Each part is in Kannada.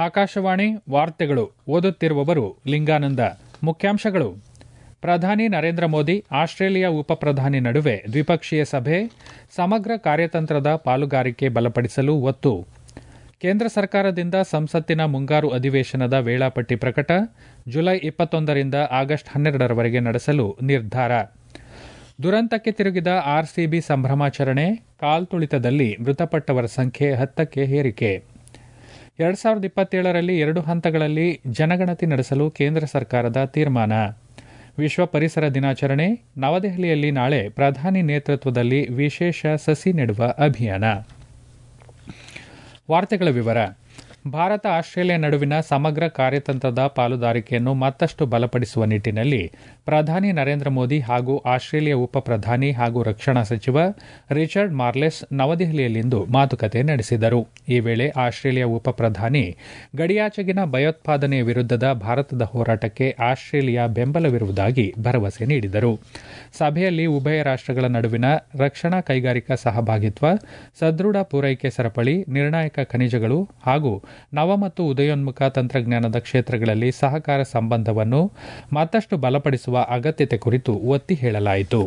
ಆಕಾಶವಾಣಿ ವಾರ್ತೆಗಳು ಓದುತ್ತಿರುವವರು ಲಿಂಗಾನಂದ ಮುಖ್ಯಾಂಶಗಳು ಪ್ರಧಾನಿ ನರೇಂದ್ರ ಮೋದಿ ಆಸ್ಟ್ರೇಲಿಯಾ ಉಪಪ್ರಧಾನಿ ನಡುವೆ ದ್ವಿಪಕ್ಷೀಯ ಸಭೆ ಸಮಗ್ರ ಕಾರ್ಯತಂತ್ರದ ಪಾಲುಗಾರಿಕೆ ಬಲಪಡಿಸಲು ಒತ್ತು ಕೇಂದ್ರ ಸರ್ಕಾರದಿಂದ ಸಂಸತ್ತಿನ ಮುಂಗಾರು ಅಧಿವೇಶನದ ವೇಳಾಪಟ್ಟಿ ಪ್ರಕಟ ಜುಲೈ ಇಪ್ಪತ್ತೊಂದರಿಂದ ಆಗಸ್ಟ್ ಹನ್ನೆರಡರವರೆಗೆ ನಡೆಸಲು ನಿರ್ಧಾರ ದುರಂತಕ್ಕೆ ತಿರುಗಿದ ಆರ್ಸಿಬಿ ಸಂಭ್ರಮಾಚರಣೆ ಕಾಲ್ತುಳಿತದಲ್ಲಿ ಮೃತಪಟ್ಟವರ ಸಂಖ್ಯೆ ಹತ್ತಕ್ಕೆ ಏರಿಕೆ ಎರಡ್ ಸಾವಿರದ ಇಪ್ಪತ್ತೇಳರಲ್ಲಿ ಎರಡು ಹಂತಗಳಲ್ಲಿ ಜನಗಣತಿ ನಡೆಸಲು ಕೇಂದ್ರ ಸರ್ಕಾರದ ತೀರ್ಮಾನ ವಿಶ್ವ ಪರಿಸರ ದಿನಾಚರಣೆ ನವದೆಹಲಿಯಲ್ಲಿ ನಾಳೆ ಪ್ರಧಾನಿ ನೇತೃತ್ವದಲ್ಲಿ ವಿಶೇಷ ಸಸಿ ನೆಡುವ ಅಭಿಯಾನ ವಾರ್ತೆಗಳ ವಿವರ ಭಾರತ ಆಸ್ಟ್ರೇಲಿಯಾ ನಡುವಿನ ಸಮಗ್ರ ಕಾರ್ಯತಂತ್ರದ ಪಾಲುದಾರಿಕೆಯನ್ನು ಮತ್ತಷ್ಟು ಬಲಪಡಿಸುವ ನಿಟ್ಟಿನಲ್ಲಿ ಪ್ರಧಾನಿ ನರೇಂದ್ರ ಮೋದಿ ಹಾಗೂ ಆಸ್ಟ್ರೇಲಿಯಾ ಉಪ ಪ್ರಧಾನಿ ಹಾಗೂ ರಕ್ಷಣಾ ಸಚಿವ ರಿಚರ್ಡ್ ಮಾರ್ಲೆಸ್ ನವದೆಹಲಿಯಲ್ಲಿಂದು ಮಾತುಕತೆ ನಡೆಸಿದರು ಈ ವೇಳೆ ಆಸ್ಟ್ರೇಲಿಯಾ ಉಪ ಪ್ರಧಾನಿ ಗಡಿಯಾಚೆಗಿನ ಭಯೋತ್ಪಾದನೆಯ ವಿರುದ್ಧದ ಭಾರತದ ಹೋರಾಟಕ್ಕೆ ಆಸ್ಟ್ರೇಲಿಯಾ ಬೆಂಬಲವಿರುವುದಾಗಿ ಭರವಸೆ ನೀಡಿದರು ಸಭೆಯಲ್ಲಿ ಉಭಯ ರಾಷ್ಟಗಳ ನಡುವಿನ ರಕ್ಷಣಾ ಕೈಗಾರಿಕಾ ಸಹಭಾಗಿತ್ವ ಸದೃಢ ಪೂರೈಕೆ ಸರಪಳಿ ನಿರ್ಣಾಯಕ ಖನಿಜಗಳು ಹಾಗೂ ನವ ಮತ್ತು ಉದಯೋನ್ಮುಖ ತಂತ್ರಜ್ಞಾನದ ಕ್ಷೇತ್ರಗಳಲ್ಲಿ ಸಹಕಾರ ಸಂಬಂಧವನ್ನು ಮತ್ತಷ್ಟು ಬಲಪಡಿಸುವ ಅಗತ್ಯತೆ ಕುರಿತು ಒತ್ತಿ ಹೇಳಲಾಯಿತು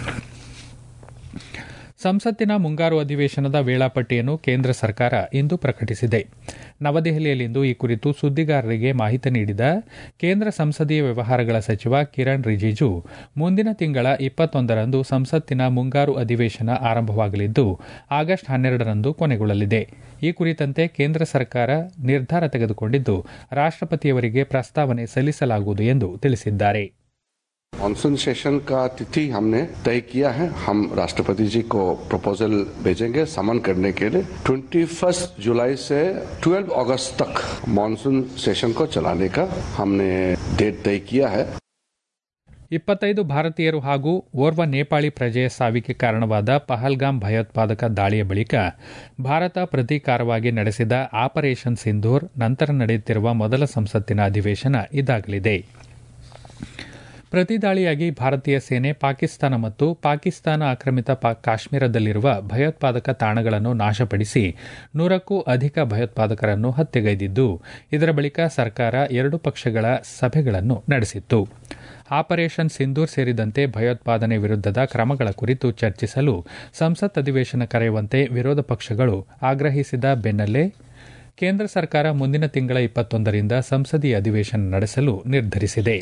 ಸಂಸತ್ತಿನ ಮುಂಗಾರು ಅಧಿವೇಶನದ ವೇಳಾಪಟ್ಟಿಯನ್ನು ಕೇಂದ್ರ ಸರ್ಕಾರ ಇಂದು ಪ್ರಕಟಿಸಿದೆ ನವದೆಹಲಿಯಲ್ಲಿಂದು ಈ ಕುರಿತು ಸುದ್ದಿಗಾರರಿಗೆ ಮಾಹಿತಿ ನೀಡಿದ ಕೇಂದ್ರ ಸಂಸದೀಯ ವ್ಯವಹಾರಗಳ ಸಚಿವ ಕಿರಣ್ ರಿಜಿಜು ಮುಂದಿನ ತಿಂಗಳ ಇಪ್ಪತ್ತೊಂದರಂದು ಸಂಸತ್ತಿನ ಮುಂಗಾರು ಅಧಿವೇಶನ ಆರಂಭವಾಗಲಿದ್ದು ಆಗಸ್ಟ್ ಹನ್ನೆರಡರಂದು ಕೊನೆಗೊಳ್ಳಲಿದೆ ಈ ಕುರಿತಂತೆ ಕೇಂದ್ರ ಸರ್ಕಾರ ನಿರ್ಧಾರ ತೆಗೆದುಕೊಂಡಿದ್ದು ರಾಷ್ಟಪತಿಯವರಿಗೆ ಪ್ರಸ್ತಾವನೆ ಸಲ್ಲಿಸಲಾಗುವುದು ಎಂದು ತಿಳಿಸಿದ್ದಾರೆ मानसून सेशन का तिथि हमने तय किया है हम राष्ट्रपति जी को प्रपोजल भेजेंगे समन करने के लिए 21 जुलाई से 12 अगस्त तक मानसून सेशन को चलाने का हमने डेट तय किया है ಇಪ್ಪತ್ತೈದು ಭಾರತೀಯರು ಹಾಗೂ ಓರ್ವ ನೇಪಾಳಿ ಪ್ರಜೆಯ ಸಾವಿಗೆ ಕಾರಣವಾದ ಪಹಲ್ಗಾಮ್ ಭಯೋತ್ಪಾದಕ ದಾಳಿಯ ಬಳಿಕ ಭಾರತ ಪ್ರತೀಕಾರವಾಗಿ ನಡೆಸಿದ ಆಪರೇಷನ್ ಸಿಂಧೂರ್ ನಂತರ ನಡೆಯುತ್ತಿರುವ ಮೊದಲ ಸಂಸತ್ತಿನ ಅಧಿವೇಶನ ಇದಾಗಲಿದೆ ಪ್ರತಿ ದಾಳಿಯಾಗಿ ಭಾರತೀಯ ಸೇನೆ ಪಾಕಿಸ್ತಾನ ಮತ್ತು ಪಾಕಿಸ್ತಾನ ಆಕ್ರಮಿತ ಕಾಶ್ಮೀರದಲ್ಲಿರುವ ಭಯೋತ್ಪಾದಕ ತಾಣಗಳನ್ನು ನಾಶಪಡಿಸಿ ನೂರಕ್ಕೂ ಅಧಿಕ ಭಯೋತ್ಪಾದಕರನ್ನು ಹತ್ಯೆಗೈದಿದ್ದು ಇದರ ಬಳಿಕ ಸರ್ಕಾರ ಎರಡು ಪಕ್ಷಗಳ ಸಭೆಗಳನ್ನು ನಡೆಸಿತ್ತು ಆಪರೇಷನ್ ಸಿಂಧೂರ್ ಸೇರಿದಂತೆ ಭಯೋತ್ಪಾದನೆ ವಿರುದ್ಧದ ಕ್ರಮಗಳ ಕುರಿತು ಚರ್ಚಿಸಲು ಸಂಸತ್ ಅಧಿವೇಶನ ಕರೆಯುವಂತೆ ವಿರೋಧ ಪಕ್ಷಗಳು ಆಗ್ರಹಿಸಿದ ಬೆನ್ನಲ್ಲೇ ಕೇಂದ್ರ ಸರ್ಕಾರ ಮುಂದಿನ ತಿಂಗಳ ಇಪ್ಪತ್ತೊಂದರಿಂದ ಸಂಸದೀಯ ಅಧಿವೇಶನ ನಡೆಸಲು ನಿರ್ಧರಿಸಿದೆ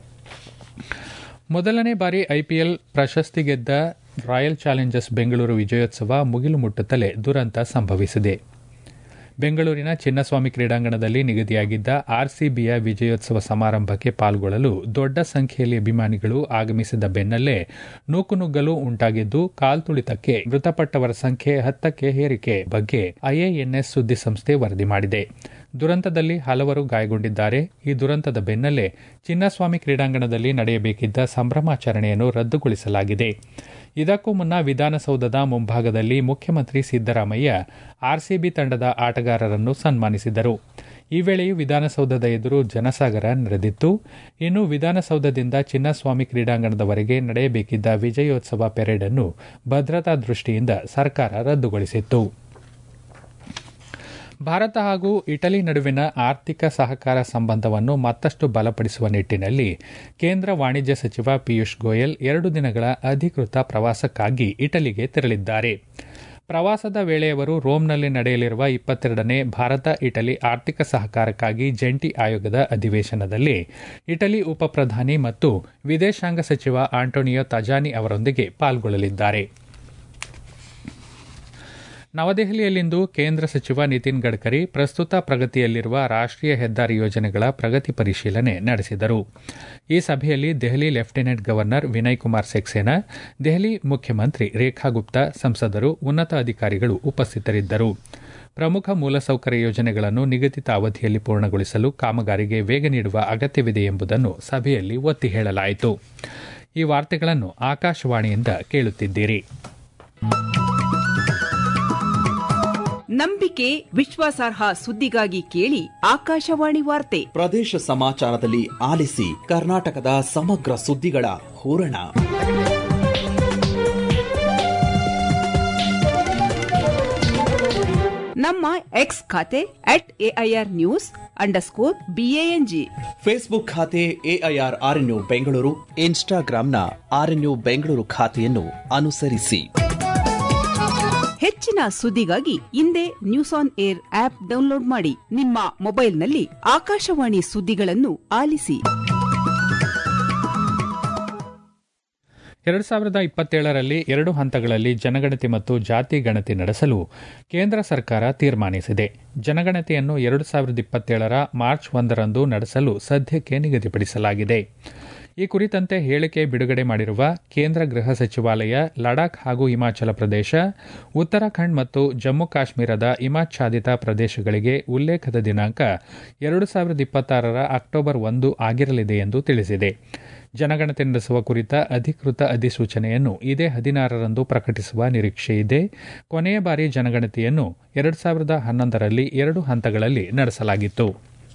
ಮೊದಲನೇ ಬಾರಿ ಐಪಿಎಲ್ ಪ್ರಶಸ್ತಿ ಗೆದ್ದ ರಾಯಲ್ ಚಾಲೆಂಜರ್ಸ್ ಬೆಂಗಳೂರು ವಿಜಯೋತ್ಸವ ಮುಗಿಲು ಮುಟ್ಟುತ್ತಲೇ ದುರಂತ ಸಂಭವಿಸಿದೆ ಬೆಂಗಳೂರಿನ ಚಿನ್ನಸ್ವಾಮಿ ಕ್ರೀಡಾಂಗಣದಲ್ಲಿ ನಿಗದಿಯಾಗಿದ್ದ ಆರ್ಸಿಬಿಯ ವಿಜಯೋತ್ಸವ ಸಮಾರಂಭಕ್ಕೆ ಪಾಲ್ಗೊಳ್ಳಲು ದೊಡ್ಡ ಸಂಖ್ಯೆಯಲ್ಲಿ ಅಭಿಮಾನಿಗಳು ಆಗಮಿಸಿದ ಬೆನ್ನಲ್ಲೇ ನೂಕುನುಗ್ಗಲು ಉಂಟಾಗಿದ್ದು ಕಾಲ್ತುಳಿತಕ್ಕೆ ಮೃತಪಟ್ಟವರ ಸಂಖ್ಯೆ ಹತ್ತಕ್ಕೆ ಏರಿಕೆ ಬಗ್ಗೆ ಐಎಎನ್ಎಸ್ ಸುದ್ದಿಸಂಸ್ಥೆ ವರದಿ ಮಾಡಿದೆ ದುರಂತದಲ್ಲಿ ಹಲವರು ಗಾಯಗೊಂಡಿದ್ದಾರೆ ಈ ದುರಂತದ ಬೆನ್ನಲ್ಲೇ ಚಿನ್ನಸ್ವಾಮಿ ಕ್ರೀಡಾಂಗಣದಲ್ಲಿ ನಡೆಯಬೇಕಿದ್ದ ಸಂಭ್ರಮಾಚರಣೆಯನ್ನು ರದ್ದುಗೊಳಿಸಲಾಗಿದೆ ಇದಕ್ಕೂ ಮುನ್ನ ವಿಧಾನಸೌಧದ ಮುಂಭಾಗದಲ್ಲಿ ಮುಖ್ಯಮಂತ್ರಿ ಸಿದ್ದರಾಮಯ್ಯ ಆರ್ಸಿಬಿ ತಂಡದ ಆಟಗಾರರನ್ನು ಸನ್ಮಾನಿಸಿದರು ಈ ವೇಳೆಯೂ ವಿಧಾನಸೌಧದ ಎದುರು ಜನಸಾಗರ ನಡೆದಿತ್ತು ಇನ್ನು ವಿಧಾನಸೌಧದಿಂದ ಚಿನ್ನಸ್ವಾಮಿ ಕ್ರೀಡಾಂಗಣದವರೆಗೆ ನಡೆಯಬೇಕಿದ್ದ ವಿಜಯೋತ್ಸವ ಪೆರೇಡ್ ಅನ್ನು ಭದ್ರತಾ ದೃಷ್ಟಿಯಿಂದ ಸರ್ಕಾರ ರದ್ದುಗೊಳಿಸಿತ್ತು ಭಾರತ ಹಾಗೂ ಇಟಲಿ ನಡುವಿನ ಆರ್ಥಿಕ ಸಹಕಾರ ಸಂಬಂಧವನ್ನು ಮತ್ತಷ್ಟು ಬಲಪಡಿಸುವ ನಿಟ್ಟಿನಲ್ಲಿ ಕೇಂದ್ರ ವಾಣಿಜ್ಯ ಸಚಿವ ಪಿಯೂಷ್ ಗೋಯಲ್ ಎರಡು ದಿನಗಳ ಅಧಿಕೃತ ಪ್ರವಾಸಕ್ಕಾಗಿ ಇಟಲಿಗೆ ತೆರಳಿದ್ದಾರೆ ಪ್ರವಾಸದ ವೇಳೆಯವರು ರೋಮ್ನಲ್ಲಿ ನಡೆಯಲಿರುವ ಇಪ್ಪತ್ತೆರಡನೇ ಭಾರತ ಇಟಲಿ ಆರ್ಥಿಕ ಸಹಕಾರಕ್ಕಾಗಿ ಜಂಟಿ ಆಯೋಗದ ಅಧಿವೇಶನದಲ್ಲಿ ಇಟಲಿ ಉಪಪ್ರಧಾನಿ ಮತ್ತು ವಿದೇಶಾಂಗ ಸಚಿವ ಆಂಟೋನಿಯೋ ತಜಾನಿ ಅವರೊಂದಿಗೆ ಪಾಲ್ಗೊಳ್ಳಲಿದ್ದಾರೆ ನವದೆಹಲಿಯಲ್ಲಿಂದು ಕೇಂದ್ರ ಸಚಿವ ನಿತಿನ್ ಗಡ್ಕರಿ ಪ್ರಸ್ತುತ ಪ್ರಗತಿಯಲ್ಲಿರುವ ರಾಷ್ಟೀಯ ಹೆದ್ದಾರಿ ಯೋಜನೆಗಳ ಪ್ರಗತಿ ಪರಿಶೀಲನೆ ನಡೆಸಿದರು ಈ ಸಭೆಯಲ್ಲಿ ದೆಹಲಿ ಲೆಫ್ಟಿನೆಂಟ್ ಗವರ್ನರ್ ವಿನಯ್ ಕುಮಾರ್ ಸೆಕ್ಸೇನಾ ದೆಹಲಿ ಮುಖ್ಯಮಂತ್ರಿ ರೇಖಾ ಗುಪ್ತಾ ಸಂಸದರು ಉನ್ನತ ಅಧಿಕಾರಿಗಳು ಉಪಸ್ಥಿತರಿದ್ದರು ಪ್ರಮುಖ ಮೂಲಸೌಕರ್ಯ ಯೋಜನೆಗಳನ್ನು ನಿಗದಿತ ಅವಧಿಯಲ್ಲಿ ಪೂರ್ಣಗೊಳಿಸಲು ಕಾಮಗಾರಿಗೆ ವೇಗ ನೀಡುವ ಅಗತ್ಯವಿದೆ ಎಂಬುದನ್ನು ಸಭೆಯಲ್ಲಿ ಒತ್ತಿ ಹೇಳಲಾಯಿತು ಈ ವಾರ್ತೆಗಳನ್ನು ಆಕಾಶವಾಣಿಯಿಂದ ಕೇಳುತ್ತಿದ್ದೀರಿ ನಂಬಿಕೆ ವಿಶ್ವಾಸಾರ್ಹ ಸುದ್ದಿಗಾಗಿ ಕೇಳಿ ಆಕಾಶವಾಣಿ ವಾರ್ತೆ ಪ್ರದೇಶ ಸಮಾಚಾರದಲ್ಲಿ ಆಲಿಸಿ ಕರ್ನಾಟಕದ ಸಮಗ್ರ ಸುದ್ದಿಗಳ ಹೂರಣ ನಮ್ಮ ಎಕ್ಸ್ ಖಾತೆ at AIR news underscore BANG Facebook ಖಾತೆ ಎಐಆರ್ ಆರ್ಎನ್ಯು ಬೆಂಗಳೂರು ಇನ್ಸ್ಟಾಗ್ರಾಂನ ಆರ್ಎನ್ಯು ಬೆಂಗಳೂರು ಖಾತೆಯನ್ನು ಅನುಸರಿಸಿ ಹೆಚ್ಚಿನ ಸುದ್ದಿಗಾಗಿ ಹಿಂದೆ news on air app download ಮಾಡಿ ನಿಮ್ಮ ಮೊಬೈಲ್ನಲ್ಲಿ ಆಕಾಶವಾಣಿ ಸುದ್ದಿಗಳನ್ನು ಆಲಿಸಿ ಎರಡು ಸಾವಿರದ ಇಪ್ಪತ್ತೇಳರಲ್ಲಿ ಎರಡು ಹಂತಗಳಲ್ಲಿ ಜನಗಣತಿ ಮತ್ತು ಜಾತಿ ಗಣತಿ ನಡೆಸಲು ಕೇಂದ್ರ ಸರ್ಕಾರ ತೀರ್ಮಾನಿಸಿದೆ ಜನಗಣತಿಯನ್ನು ಎರಡು ಸಾವಿರದ ಇಪ್ಪತ್ತೇಳರ ಮಾರ್ಚ್ ಒಂದರಂದು ನಡೆಸಲು ಸದ್ಯಕ್ಕೆ ನಿಗದಿಪಡಿಸಲಾಗಿದೆ ಈ ಕುರಿತಂತೆ ಹೇಳಿಕೆ ಬಿಡುಗಡೆ ಮಾಡಿರುವ ಕೇಂದ್ರ ಗೃಹ ಸಚಿವಾಲಯ ಲಡಾಖ್ ಹಾಗೂ ಹಿಮಾಚಲ ಪ್ರದೇಶ ಉತ್ತರಾಖಂಡ್ ಮತ್ತು ಜಮ್ಮು ಕಾಶ್ಮೀರದ ಹಿಮಾಚ್ಛಾದಿತ ಪ್ರದೇಶಗಳಿಗೆ ಉಲ್ಲೇಖದ ದಿನಾಂಕ ಎರಡು ಸಾವಿರದ ಇಪ್ಪತ್ತಾರರ ಅಕ್ಟೋಬರ್ ಒಂದು ಆಗಿರಲಿದೆ ಎಂದು ತಿಳಿಸಿದೆ ಜನಗಣತಿ ನಡೆಸುವ ಕುರಿತ ಅಧಿಕೃತ ಅಧಿಸೂಚನೆಯನ್ನು ಇದೇ ಹದಿನಾರರಂದು ಪ್ರಕಟಿಸುವ ನಿರೀಕ್ಷೆಯಿದೆ ಕೊನೆಯ ಬಾರಿ ಜನಗಣತಿಯನ್ನು ಎರಡು ಸಾವಿರದ ಹನ್ನೊಂದರಲ್ಲಿ ಎರಡು ಹಂತಗಳಲ್ಲಿ ನಡೆಸಲಾಗಿತ್ತು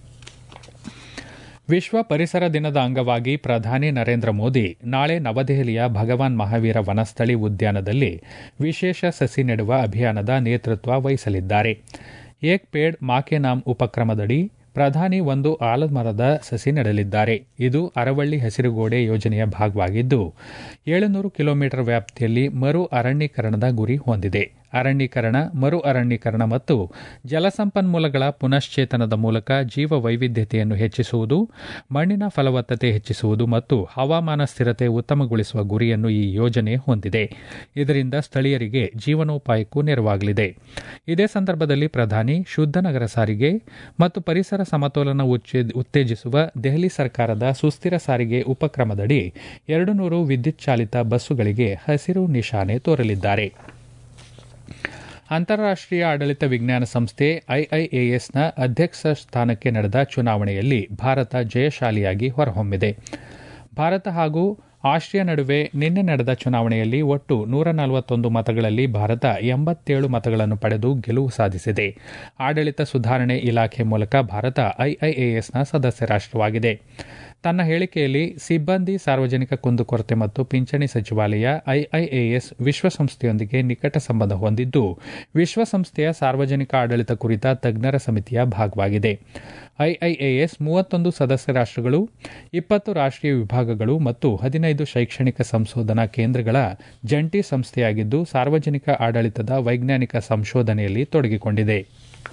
ವಿಶ್ವ ಪರಿಸರ ದಿನದ ಅಂಗವಾಗಿ ಪ್ರಧಾನಿ ನರೇಂದ್ರ ಮೋದಿ ನಾಳೆ ನವದೆಹಲಿಯ ಭಗವಾನ್ ಮಹಾವೀರ ವನಸ್ಥಳಿ ಉದ್ಯಾನದಲ್ಲಿ ವಿಶೇಷ ಸಸಿ ನೆಡುವ ಅಭಿಯಾನದ ನೇತೃತ್ವ ವಹಿಸಲಿದ್ದಾರೆ ಏಕ್ ಪೇಡ್ ಮಾಕೆ ನಾಮ್ ಉಪಕ್ರಮದಡಿ ಪ್ರಧಾನಿ ಒಂದು ಆಲಮರದ ಸಸಿ ನೆಡಲಿದ್ದಾರೆ ಇದು ಅರವಳ್ಳಿ ಹಸಿರುಗೋಡೆ ಯೋಜನೆಯ ಭಾಗವಾಗಿದ್ದು ಏಳುನೂರು ಕಿಲೋಮೀಟರ್ ವ್ಯಾಪ್ತಿಯಲ್ಲಿ ಮರು ಅರಣ್ಯೀಕರಣದ ಗುರಿ ಹೊಂದಿದೆ ಅರಣ್ಯೀಕರಣ ಮರು ಅರಣ್ಯೀಕರಣ ಮತ್ತು ಜಲಸಂಪನ್ಮೂಲಗಳ ಪುನಶ್ಚೇತನದ ಮೂಲಕ ಜೀವ ವೈವಿಧ್ಯತೆಯನ್ನು ಹೆಚ್ಚಿಸುವುದು ಮಣ್ಣಿನ ಫಲವತ್ತತೆ ಹೆಚ್ಚಿಸುವುದು ಮತ್ತು ಹವಾಮಾನ ಸ್ಥಿರತೆ ಉತ್ತಮಗೊಳಿಸುವ ಗುರಿಯನ್ನು ಈ ಯೋಜನೆ ಹೊಂದಿದೆ ಇದರಿಂದ ಸ್ಥಳೀಯರಿಗೆ ಜೀವನೋಪಾಯಕ್ಕೂ ನೆರವಾಗಲಿದೆ ಇದೇ ಸಂದರ್ಭದಲ್ಲಿ ಪ್ರಧಾನಿ ಶುದ್ಧ ನಗರ ಸಾರಿಗೆ ಮತ್ತು ಪರಿಸರ ಸಮತೋಲನ ಉತ್ತೇಜಿಸುವ ದೆಹಲಿ ಸರ್ಕಾರದ ಸುಸ್ಥಿರ ಸಾರಿಗೆ ಉಪಕ್ರಮದಡಿ ಎರಡು ನೂರು ವಿದ್ಯುತ್ ಚಾಲಿತ ಬಸ್ಸುಗಳಿಗೆ ಹಸಿರು ನಿಶಾನೆ ತೋರಲಿದ್ದಾರೆ ಅಂತಾರಾಷ್ಟೀಯ ಆಡಳಿತ ವಿಜ್ಞಾನ ಸಂಸ್ಥೆ ಐಐಎಎಸ್ನ ಅಧ್ಯಕ್ಷ ಸ್ಥಾನಕ್ಕೆ ನಡೆದ ಚುನಾವಣೆಯಲ್ಲಿ ಭಾರತ ಜಯಶಾಲಿಯಾಗಿ ಹೊರಹೊಮ್ಮಿದೆ ಭಾರತ ಹಾಗೂ ಆಸ್ಟ್ರಿಯಾ ನಡುವೆ ನಿನ್ನೆ ನಡೆದ ಚುನಾವಣೆಯಲ್ಲಿ ಒಟ್ಟು ನೂರ ನಲವತ್ತೊಂದು ಮತಗಳಲ್ಲಿ ಭಾರತ ಎಂಬತ್ತೇಳು ಮತಗಳನ್ನು ಪಡೆದು ಗೆಲುವು ಸಾಧಿಸಿದೆ ಆಡಳಿತ ಸುಧಾರಣೆ ಇಲಾಖೆ ಮೂಲಕ ಭಾರತ ಐಐಎಎಸ್ನ ಸದಸ್ಯ ರಾಷ್ಟವಾಗಿದೆ ತನ್ನ ಹೇಳಿಕೆಯಲ್ಲಿ ಸಿಬ್ಬಂದಿ ಸಾರ್ವಜನಿಕ ಕುಂದುಕೊರತೆ ಮತ್ತು ಪಿಂಚಣಿ ಸಚಿವಾಲಯ ಐಐಎಎಸ್ ವಿಶ್ವಸಂಸ್ಥೆಯೊಂದಿಗೆ ನಿಕಟ ಸಂಬಂಧ ಹೊಂದಿದ್ದು ವಿಶ್ವಸಂಸ್ಥೆಯ ಸಾರ್ವಜನಿಕ ಆಡಳಿತ ಕುರಿತ ತಜ್ಞರ ಸಮಿತಿಯ ಭಾಗವಾಗಿದೆ ಐಐಎಎಸ್ ಮೂವತ್ತೊಂದು ಸದಸ್ಯ ರಾಷ್ಟಗಳು ಇಪ್ಪತ್ತು ರಾಷ್ಟೀಯ ವಿಭಾಗಗಳು ಮತ್ತು ಹದಿನೈದು ಶೈಕ್ಷಣಿಕ ಸಂಶೋಧನಾ ಕೇಂದ್ರಗಳ ಜಂಟಿ ಸಂಸ್ಥೆಯಾಗಿದ್ದು ಸಾರ್ವಜನಿಕ ಆಡಳಿತದ ವೈಜ್ಞಾನಿಕ ಸಂಶೋಧನೆಯಲ್ಲಿ ತೊಡಗಿಕೊಂಡಿದೆ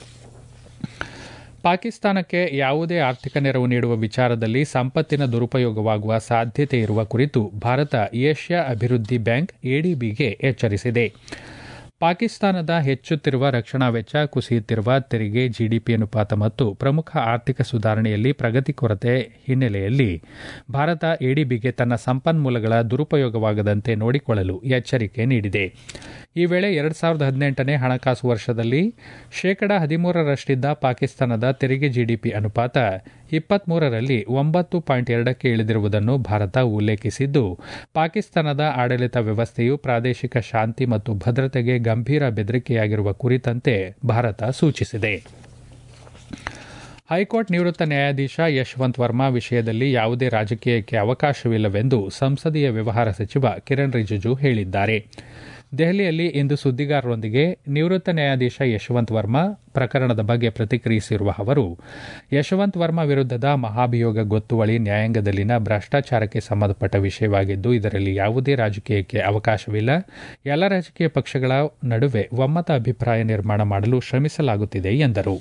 ಪಾಕಿಸ್ತಾನಕ್ಕೆ ಯಾವುದೇ ಆರ್ಥಿಕ ನೆರವು ನೀಡುವ ವಿಚಾರದಲ್ಲಿ ಸಂಪತ್ತಿನ ದುರುಪಯೋಗವಾಗುವ ಸಾಧ್ಯತೆ ಇರುವ ಕುರಿತು ಭಾರತ ಏಷ್ಯಾ ಅಭಿವೃದ್ಧಿ ಬ್ಯಾಂಕ್ ಎಡಿಬಿಗೆ ಎಚ್ಚರಿಸಿದೆ ಪಾಕಿಸ್ತಾನದ ಹೆಚ್ಚುತ್ತಿರುವ ರಕ್ಷಣಾ ವೆಚ್ಚ ಕುಸಿಯುತ್ತಿರುವ ತೆರಿಗೆ ಜಿಡಿಪಿ ಅನುಪಾತ ಮತ್ತು ಪ್ರಮುಖ ಆರ್ಥಿಕ ಸುಧಾರಣೆಯಲ್ಲಿ ಪ್ರಗತಿ ಕೊರತೆ ಹಿನ್ನೆಲೆಯಲ್ಲಿ ಭಾರತ ಎಡಿಬಿಗೆ ತನ್ನ ಸಂಪನ್ಮೂಲಗಳ ದುರುಪಯೋಗವಾಗದಂತೆ ನೋಡಿಕೊಳ್ಳಲು ಎಚ್ಚರಿಕೆ ನೀಡಿದೆ ಈ ವೇಳೆ ಎರಡು ಸಾವಿರದ ಹದಿನೆಂಟನೇ ಹಣಕಾಸು ವರ್ಷದಲ್ಲಿ ಶೇಕಡಾ ಹದಿಮೂರರಷ್ಟಿದ್ದ ಪಾಕಿಸ್ತಾನದ ತೆರಿಗೆ ಜಿಡಿಪಿ ಅನುಪಾತ ಇಪ್ಪತ್ಮೂರರಲ್ಲಿ ಒಂಬತ್ತು ಪಾಯಿಂಟ್ ಎರಡಕ್ಕೆ ಇಳಿದಿರುವುದನ್ನು ಭಾರತ ಉಲ್ಲೇಖಿಸಿದ್ದು ಪಾಕಿಸ್ತಾನದ ಆಡಳಿತ ವ್ಯವಸ್ಥೆಯು ಪ್ರಾದೇಶಿಕ ಶಾಂತಿ ಮತ್ತು ಭದ್ರತೆಗೆ ಗಂಭೀರ ಬೆದರಿಕೆಯಾಗಿರುವ ಕುರಿತಂತೆ ಭಾರತ ಸೂಚಿಸಿದೆ ಹೈಕೋರ್ಟ್ ನಿವೃತ್ತ ನ್ಯಾಯಾಧೀಶ ಯಶವಂತ್ ವರ್ಮಾ ವಿಷಯದಲ್ಲಿ ಯಾವುದೇ ರಾಜಕೀಯಕ್ಕೆ ಅವಕಾಶವಿಲ್ಲವೆಂದು ಸಂಸದೀಯ ವ್ಯವಹಾರ ಸಚಿವ ಕಿರಣ್ ರಿಜಿಜು ಹೇಳಿದ್ದಾರೆ ದೆಹಲಿಯಲ್ಲಿ ಇಂದು ಸುದ್ದಿಗಾರರೊಂದಿಗೆ ನಿವೃತ್ತ ನ್ಯಾಯಾಧೀಶ ಯಶವಂತ್ ವರ್ಮಾ ಪ್ರಕರಣದ ಬಗ್ಗೆ ಪ್ರತಿಕ್ರಿಯಿಸಿರುವ ಅವರು ಯಶವಂತ್ ವರ್ಮಾ ವಿರುದ್ಧದ ಮಹಾಭಿಯೋಗ ಗೊತ್ತುವಳಿ ನ್ಯಾಯಾಂಗದಲ್ಲಿನ ಭ್ರಷ್ಟಾಚಾರಕ್ಕೆ ಸಂಬಂಧಪಟ್ಟ ವಿಷಯವಾಗಿದ್ದು ಇದರಲ್ಲಿ ಯಾವುದೇ ರಾಜಕೀಯಕ್ಕೆ ಅವಕಾಶವಿಲ್ಲ ಎಲ್ಲ ರಾಜಕೀಯ ಪಕ್ಷಗಳ ನಡುವೆ ಒಮ್ಮತ ಅಭಿಪ್ರಾಯ ನಿರ್ಮಾಣ ಮಾಡಲು ಶ್ರಮಿಸಲಾಗುತ್ತಿದೆ ಎಂದರು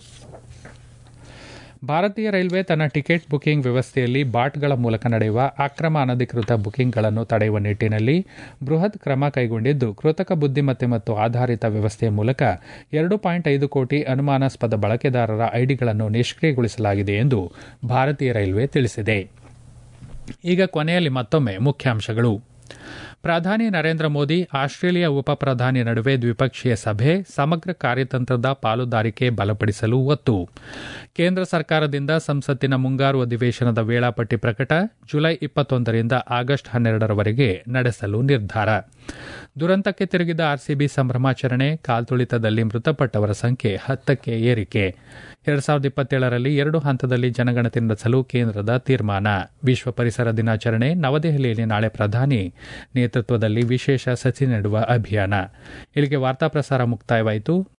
ಭಾರತೀಯ ರೈಲ್ವೆ ತನ್ನ ಟಿಕೆಟ್ ಬುಕಿಂಗ್ ವ್ಯವಸ್ಥೆಯಲ್ಲಿ ಬಾಟ್ಗಳ ಮೂಲಕ ನಡೆಯುವ ಅಕ್ರಮ ಅನಧಿಕೃತ ಬುಕಿಂಗ್ಗಳನ್ನು ತಡೆಯುವ ನಿಟ್ಟಿನಲ್ಲಿ ಬೃಹತ್ ಕ್ರಮ ಕೈಗೊಂಡಿದ್ದು ಕೃತಕ ಬುದ್ದಿಮತ್ತೆ ಮತ್ತು ಆಧಾರಿತ ವ್ಯವಸ್ಥೆಯ ಮೂಲಕ ಎರಡು ಪಾಯಿಂಟ್ ಐದು ಕೋಟಿ ಅನುಮಾನಾಸ್ಪದ ಬಳಕೆದಾರರ ಐಡಿಗಳನ್ನು ನಿಷ್ಕ್ರಿಯಗೊಳಿಸಲಾಗಿದೆ ಎಂದು ಭಾರತೀಯ ರೈಲ್ವೆ ತಿಳಿಸಿದೆ ಈಗ ಕೊನೆಯಲ್ಲಿ ಮತ್ತೊಮ್ಮೆ ಮುಖ್ಯಾಂಶಗಳು ಪ್ರಧಾನಿ ನರೇಂದ್ರ ಮೋದಿ ಆಸ್ಟ್ರೇಲಿಯಾ ಉಪ ಪ್ರಧಾನಿ ನಡುವೆ ದ್ವಿಪಕ್ಷೀಯ ಸಭೆ ಸಮಗ್ರ ಕಾರ್ಯತಂತ್ರದ ಪಾಲುದಾರಿಕೆ ಬಲಪಡಿಸಲು ಒತ್ತು ಕೇಂದ್ರ ಸರ್ಕಾರದಿಂದ ಸಂಸತ್ತಿನ ಮುಂಗಾರು ಅಧಿವೇಶನದ ವೇಳಾಪಟ್ಟಿ ಪ್ರಕಟ ಜುಲೈ ಇಪ್ಪತ್ತೊಂದರಿಂದ ಆಗಸ್ಟ್ ಹನ್ನೆರಡರವರೆಗೆ ನಡೆಸಲು ನಿರ್ಧಾರ ದುರಂತಕ್ಕೆ ತಿರುಗಿದ ಆರ್ಸಿಬಿ ಸಂಭ್ರಮಾಚರಣೆ ಕಾಲ್ತುಳಿತದಲ್ಲಿ ಮೃತಪಟ್ಟವರ ಸಂಖ್ಯೆ ಹತ್ತಕ್ಕೆ ಏರಿಕೆ ಎರಡ್ ಸಾವಿರದ ಇಪ್ಪತ್ತೇಳರಲ್ಲಿ ಎರಡು ಹಂತದಲ್ಲಿ ಜನಗಣತಿ ನಡೆಸಲು ಕೇಂದ್ರದ ತೀರ್ಮಾನ ವಿಶ್ವ ಪರಿಸರ ದಿನಾಚರಣೆ ನವದೆಹಲಿಯಲ್ಲಿ ನಾಳೆ ಪ್ರಧಾನಿ ನೇತೃತ್ವದಲ್ಲಿ ವಿಶೇಷ ಸಸಿ ನೆಡುವ ಅಭಿಯಾನ ಇಲ್ಲಿಗೆ ವಾರ್ತಾ ಪ್ರಸಾರ ಮುಕ್ತಾಯವಾಯಿತು